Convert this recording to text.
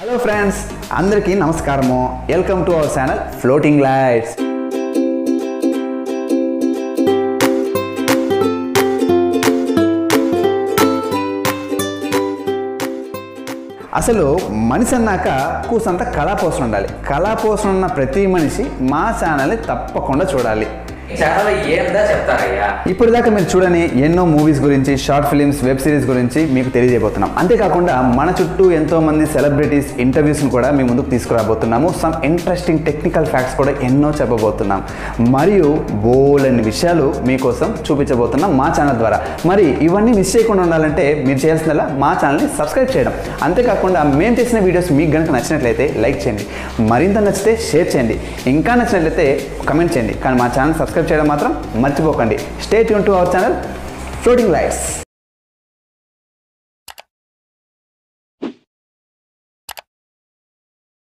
hello friends అందరికీ నమస్కారము welcome to our channel floating lights అసలు మనిషి అన్నాక కూసంత కళాపోషణ ఉండాలి కళాపోషణ ఉన్న ప్రతి మనిషి మా ఛానల్ని తప్పకుండా చూడాలి ఛానల్ ఏందా చెప్తారయ్యా ఇప్పుడు దాకా మీరు చూడని ఎన్నో మూవీస్ గురించి షార్ట్ ఫిలిమ్స్ వెబ్ సిరీస్ గురించి మీకు తెలియజేయబోతున్నాం అంతేకాకుండా మన చుట్టూ ఎంతో మంది సెలబ్రిటీస్ ఇంటర్వ్యూస్ని కూడా మీ ముందుకు తీసుకురాబోతున్నాము సమ్ ఇంట్రెస్టింగ్ టెక్నికల్ ఫ్యాక్ట్స్ కూడా ఎన్నో చెప్పబోతున్నాం మరియు బోలెన్ని విషయాలు మీకోసం చూపించబోతున్నాం మా ఛానల్ ద్వారా మరి ఇవన్నీ మిస్ చేయకుండా ఉండాలంటే మీరు చేయాల్సిందల్లా మా ఛానల్ని సబ్స్క్రైబ్ చేయడం అంతేకాకుండా మేము చేసిన వీడియోస్ మీకు కనుక నచ్చినట్లయితే లైక్ చేయండి మరింత నచ్చితే షేర్ చేయండి ఇంకా నచ్చినట్లయితే కమెంట్ చేయండి కానీ మా ఛానల్ సబ్స్క్రైబ్ చేయడం మాత్రం మర్చిపోకండి stay tune to our channel floating lights